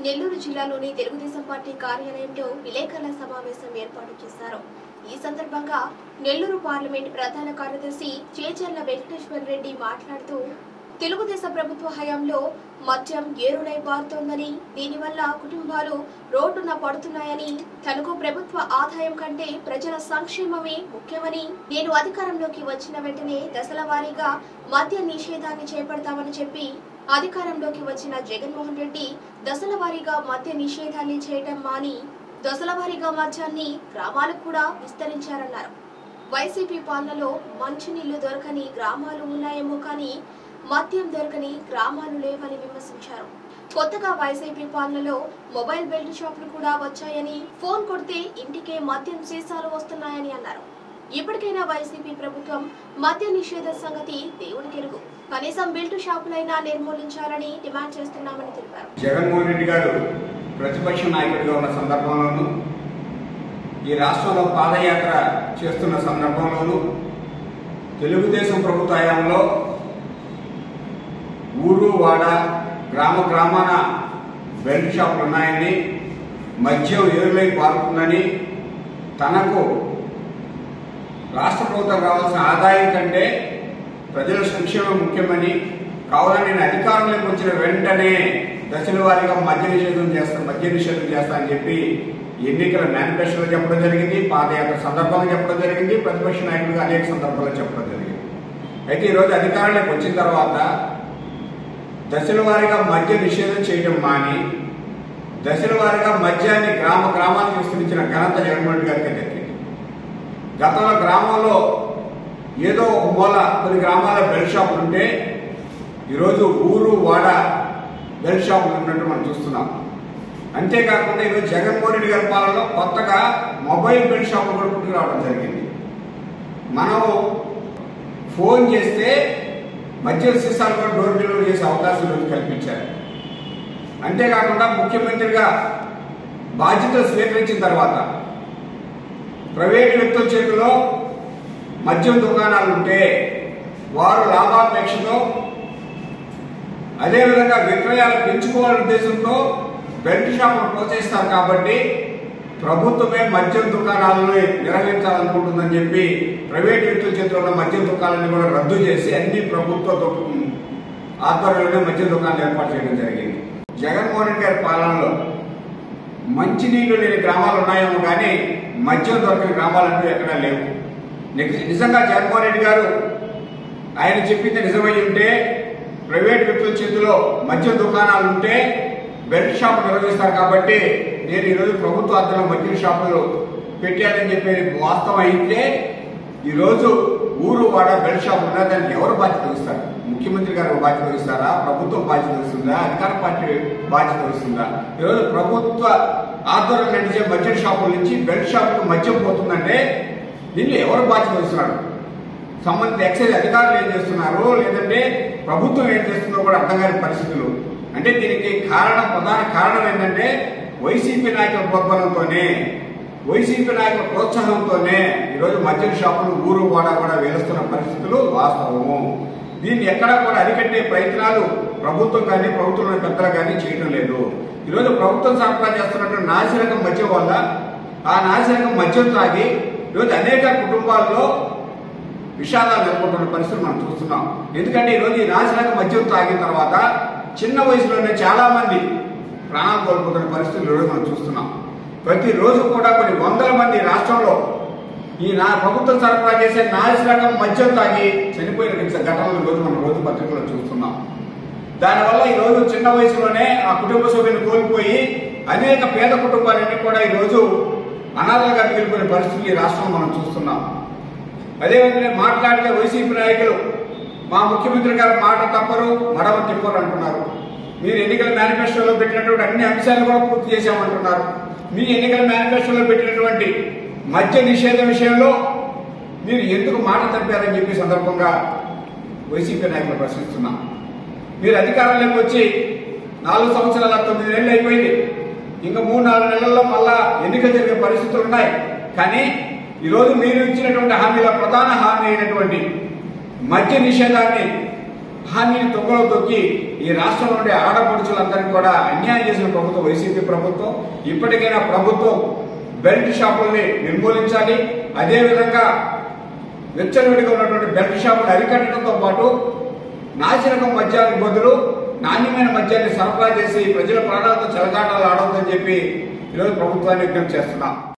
నెల్లూరు జిల్లాలోని తెలుగుదేశం పార్టీ కార్యాలయంలో విలేకరుల సమావేశం ఏర్పాటు చేశారు ఈ సందర్భంగా నెల్లూరు పార్లమెంట్ ప్రధాన కార్యదర్శి చేచర్ల వెంకటేశ్వర రెడ్డి మాట్లాడుతూ తెలుగుదేశం ప్రభుత్వ హయాంలో మద్యం ఏరులై పారుతోందని దీనివల్ల కుటుంబాలు రోడ్డున పడుతున్నాయని తనకు ప్రభుత్వ ఆదాయం కంటే ప్రజల సంక్షేమమే ముఖ్యమని నేను అధికారంలోకి వచ్చిన వెంటనే దశల వారీగా మద్య నిషేధాన్ని చేపడతామని చెప్పి అధికారంలోకి వచ్చిన జగన్మోహన్ రెడ్డి దశల వారీగా మద్య నిషేధాన్ని చేయటం మాని దశల వారీగా మద్యాన్ని గ్రామాలకు కూడా విస్తరించారన్నారు వైసీపీ పాలనలో మంచినీళ్లు దొరకని గ్రామాలు ఉన్నాయేమో కానీ మద్యం దొరకని గ్రామాలు లేవని విమర్శించారు కొత్తగా వైసీపీ పాలనలో మొబైల్ బెల్ట్ షాపులు కూడా వచ్చాయని ఫోన్ కొడితే ఇంటికే మద్యం సీసాలు వస్తున్నాయని అన్నారు ఇప్పటికైనా వైసీపీ ప్రభుత్వం మద్య నిషేధ సంగతి దేవుడికి ఎరుగు కనీసం బెల్ట్ షాపులైనా నిర్మూలించాలని డిమాండ్ చేస్తున్నామని తెలిపారు జగన్మోహన్ రెడ్డి గారు ప్రతిపక్ష నాయకుడిగా ఉన్న సందర్భంలోనూ ఈ రాష్ట్రంలో పాదయాత్ర చేస్తున్న సందర్భంలోనూ తెలుగుదేశం ప్రభుత్వ హయాంలో ఊరు వాడ గ్రామ గ్రామాన బెల్ట్ షాపులు ఉన్నాయని మద్యం ఏరులై పారుతుందని తనకు రాష్ట్ర ప్రభుత్వం రావాల్సిన ఆదాయం కంటే ప్రజల సంక్షేమం ముఖ్యమని కావున నేను అధికారంలోకి వచ్చిన వెంటనే దశల వారీగా మద్య నిషేధం చేస్తాను మద్య నిషేధం చేస్తా అని చెప్పి ఎన్నికల మేనిఫెస్టోలో చెప్పడం జరిగింది పాదయాత్ర సందర్భంగా చెప్పడం జరిగింది ప్రతిపక్ష నాయకులుగా అనేక సందర్భాల్లో చెప్పడం జరిగింది అయితే ఈరోజు అధికారంలోకి వచ్చిన తర్వాత దశల వారీగా మద్య నిషేధం చేయడం మాని దశల వారీగా మద్యాన్ని గ్రామ గ్రామానికి విస్తరించిన ఘనత జగన్మోహన్ రెడ్డి గారికి దక్కింది గతంలో గ్రామంలో ఏదో ఒక మూల కొన్ని గ్రామాల బెల్ట్ షాపులు ఉంటే ఈరోజు ఊరు వాడ బెల్ట్ షాపులు ఉన్నట్టు మనం చూస్తున్నాం అంతేకాకుండా ఈరోజు జగన్మోహన్ రెడ్డి గారి పాలనలో కొత్తగా మొబైల్ బెల్ట్ షాపులు కూడా పుట్టుకు రావడం జరిగింది మనం ఫోన్ చేస్తే మద్య సీసాలు కూడా డోర్ డెలివరీ చేసే అవకాశం ఈరోజు కల్పించారు అంతేకాకుండా ముఖ్యమంత్రిగా బాధ్యతలు స్వీకరించిన తర్వాత ప్రైవేటు వ్యక్తుల చేతిలో మద్యం దుకాణాలు ఉంటే వారు లాభాపేక్షతో అదేవిధంగా విక్రయాలు పెంచుకోవాలనే ఉద్దేశంతో బెల్ట్ షాపులు ప్రోత్సహిస్తారు కాబట్టి ప్రభుత్వమే మద్యం దుకాణాలను నిర్వహించాలనుకుంటుందని చెప్పి ప్రైవేట్ వ్యక్తుల చేతిలో ఉన్న మద్యం దుకాణాలను కూడా రద్దు చేసి అన్ని ప్రభుత్వ దు- ఆధ్వర్యంలోనే మద్యం దుకాణాలు ఏర్పాటు చేయడం జరిగింది జగన్మోహన్ రెడ్డి గారి పాలనలో మంచినీళ్లు లేని గ్రామాలు ఉన్నాయేమో కానీ మద్యం దొరకని గ్రామాలంటూ ఎక్కడా లేవు నిజ- నిజంగా జగన్మోహన్ రెడ్డి గారు ఆయన చెప్పింది నిజమై ఉంటే ప్రైవేట్ వ్యక్తుల చేతిలో మద్యం దుకాణాలు ఉంటే బెల్ట్ షాప్ నిర్వహిస్తారు కాబట్టి నేను ఈరోజు ప్రభుత్వ ఆధ్వర్యంలో మద్యం షాపులు పెట్టానని చెప్పేది వాస్తవం అయితే ఈరోజు ఊరు వాడ బెల్ట్ షాప్ ఉన్నా దానికి ఎవరు బాధ్యత వహిస్తారు ముఖ్యమంత్రి గారు బాధ్యత వహిస్తారా ప్రభుత్వం బాధ్యత వహిస్తుందా అధికార పార్టీ బాధ్యత వహిస్తుందా ఈరోజు ప్రభుత్వ ఆధ్వర్యం నడిచే మద్యం షాపుల నుంచి బెల్ట్ షాపులకు మద్యం పోతుందంటే దీన్ని ఎవరు బాధ్యత వహిస్తున్నారు సంబంధిత ఎక్సైజ్ అధికారులు ఏం చేస్తున్నారు లేదంటే ప్రభుత్వం ఏం చేస్తుందో కూడా అర్థం కాని పరిస్థితులు అంటే దీనికి కారణం ప్రధాన కారణం ఏంటంటే వైసీపీ నాయకుల ప్రోద్బలంతోనే వైసీపీ నాయకుల ప్రోత్సాహంతోనే ఈరోజు మద్యం షాపులు ఊరు వాడ కూడా వేలుస్తున్న పరిస్థితులు వాస్తవము దీన్ని ఎక్కడా కూడా అరికట్టే ప్రయత్నాలు ప్రభుత్వం కానీ ప్రభుత్వంలోని పెద్దలు కానీ చేయడం లేదు ఈరోజు ప్రభుత్వం సరఫరా చేస్తున్నటువంటి నాసిరకం మద్యం వల్ల ఆ నాసిరకం మద్యం తాగి ఈరోజు అనేక కుటుంబాల్లో విషాదాలు నెలకొంటున్న పరిస్థితులు మనం చూస్తున్నాం ఎందుకంటే ఈరోజు ఈ నాశనక మద్యం తాగిన తర్వాత చిన్న వయసులోనే చాలా మంది ప్రాణాలు కోల్పోతున్న పరిస్థితులు ఈరోజు మనం చూస్తున్నాం ప్రతిరోజు కూడా కొన్ని వందల మంది రాష్ట్రంలో ఈ నా ప్రభుత్వం సరఫరా చేసే నాశనకం మద్యం తాగి చనిపోయిన ఘటనలు ఈరోజు మనం రోజు పత్రికల్లో చూస్తున్నాం దానివల్ల ఈ రోజు చిన్న వయసులోనే ఆ కుటుంబ సభ్యులను కోల్పోయి అనేక పేద కుటుంబాలన్నీ కూడా ఈ రోజు అనాథలుగా మిగిలిపోయిన పరిస్థితులు ఈ రాష్ట్రంలో మనం చూస్తున్నాం అదేవిధంగా మాట్లాడితే వైసీపీ నాయకులు మా ముఖ్యమంత్రి గారు మాట తప్పరు మడవ తిప్పరు అంటున్నారు మీరు ఎన్నికల మేనిఫెస్టోలో పెట్టినటువంటి అన్ని అంశాలు కూడా పూర్తి చేశామంటున్నారు మీ ఎన్నికల మేనిఫెస్టోలో పెట్టినటువంటి మద్య నిషేధ విషయంలో మీరు ఎందుకు మాట తప్పారని చెప్పి సందర్భంగా వైసీపీ నాయకులు ప్రశ్నిస్తున్నాం మీరు అధికారంలోకి వచ్చి నాలుగు సంవత్సరాల తొమ్మిది నెలలు అయిపోయింది ఇంకా మూడు నాలుగు నెలల్లో మళ్ళా ఎన్నికలు జరిగే పరిస్థితులు ఉన్నాయి కానీ ఈరోజు మీరు ఇచ్చినటువంటి హామీల ప్రధాన హామీ అయినటువంటి మద్య నిషేధాన్ని హామీని తొంగలో తొక్కి ఈ రాష్ట్రంలో ఉండే ఆడపడుచులందరికీ కూడా అన్యాయం చేసిన ప్రభుత్వం వైసీపీ ప్రభుత్వం ఇప్పటికైనా ప్రభుత్వం బెల్ట్ షాపుల్ని నిర్మూలించాలి అదేవిధంగా వెచ్చలవిడిగా ఉన్నటువంటి బెల్ట్ షాపులు అరికట్టడంతో పాటు నాసిరకం మద్యానికి బదులు నాణ్యమైన మద్యాన్ని సరఫరా చేసి ప్రజల ప్రాణాలతో చెలగాటాలు ఆడవద్దని చెప్పి ఈరోజు ప్రభుత్వాన్ని విజ్ఞప్తి చేస్తున్నాం